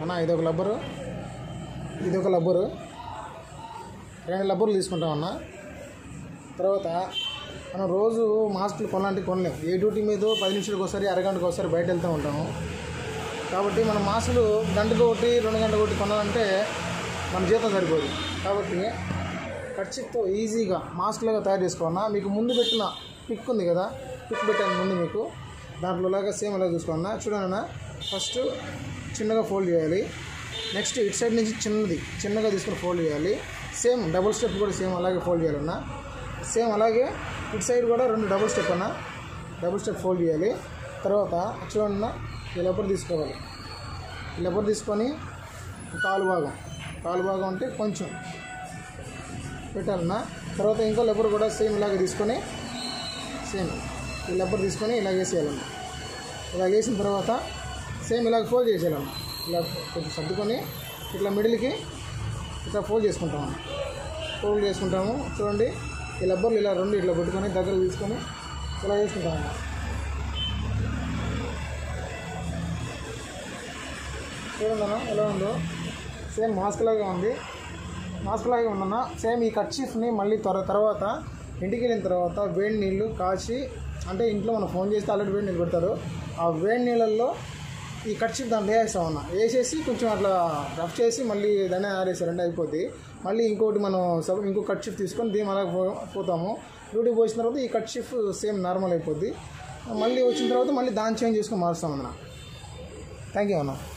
అన్న ఇదొక లబ్బరు ఇదొక లబ్బరు రెండు లబ్బర్లు తీసుకుంటాం అన్న తర్వాత మనం రోజు మాస్కులు కొనాలంటే కొనలేం ఏ డ్యూటీ మీద పది నిమిషాలకు ఒకసారి అరగంటకు ఒకసారి బయట వెళ్తూ ఉంటాము కాబట్టి మన మాస్కులు గంటకు ఒకటి రెండు గంటలకు ఒకటి కొనాలంటే మన జీతం సరిపోదు కాబట్టి ఖర్చుతో ఈజీగా మాస్క్లాగా తయారు చేసుకోవాలన్నా మీకు ముందు పెట్టిన పిక్ ఉంది కదా పిక్ పెట్టాను ముందు మీకు దాంట్లో లాగా సేమ్ అలా చూసుకోవాలన్నా చూడన్నా ఫస్ట్ చిన్నగా ఫోల్డ్ చేయాలి నెక్స్ట్ ఇటు సైడ్ నుంచి చిన్నది చిన్నగా తీసుకుని ఫోల్డ్ చేయాలి సేమ్ డబుల్ స్టెప్ కూడా సేమ్ అలాగే ఫోల్డ్ చేయాలన్నా సేమ్ అలాగే ఇటు సైడ్ కూడా రెండు డబుల్ స్టెప్ అన్న డబుల్ స్టెప్ ఫోల్డ్ చేయాలి తర్వాత చూడన్న ఈ లెబ్బర్ తీసుకోవాలి ఈ లెబ్బర్ తీసుకొని కాలు భాగం కాలు భాగం అంటే కొంచెం పెట్టాలన్నా తర్వాత ఇంకో లెబ్బర్ కూడా సేమ్ ఇలాగే తీసుకొని సేమ్ ఈ లెబ్బర్ తీసుకొని ఇలా వేసేయాలన్న ఇలా వేసిన తర్వాత సేమ్ ఇలాగ ఫోల్డ్ చేసేయాలన్న ఇలా కొంచెం సర్దుకొని ఇట్లా మిడిల్కి ఇట్లా ఫోల్డ్ చేసుకుంటాము ఫోల్డ్ చేసుకుంటాము చూడండి ఈ లబ్బర్లు ఇలా రెండు ఇట్లా పెట్టుకొని దగ్గర తీసుకొని ఇలా చేసుకుంటాము చూడండి అన్న ఎలా ఉందో సేమ్ మాస్క్ లాగా ఉంది మాస్క్ లాగే ఉందన్న సేమ్ ఈ కర్చీఫ్ని మళ్ళీ త్వర తర్వాత ఇంటికి వెళ్ళిన తర్వాత వేడి నీళ్ళు కాచి అంటే ఇంట్లో మనం ఫోన్ చేస్తే ఆల్రెడీ వేడి నీళ్ళు పెడతారు ఆ వేడి నీళ్ళల్లో ఈ కర్చీఫ్ దాంట్లో వేస్తాం అన్న వేసేసి కొంచెం అట్లా రఫ్ చేసి మళ్ళీ దాన్ని ఆరేసారంటే అయిపోద్ది మళ్ళీ ఇంకోటి మనం సబ్ ఇంకో కర్చీఫ్ తీసుకొని దీని అలా పో పోతాము డ్యూటీ పోసిన తర్వాత ఈ కర్చీఫ్ సేమ్ నార్మల్ అయిపోద్ది మళ్ళీ వచ్చిన తర్వాత మళ్ళీ దాన్ని చేంజ్ చేసుకొని మారుస్తాం అన్న థ్యాంక్ యూ అన్న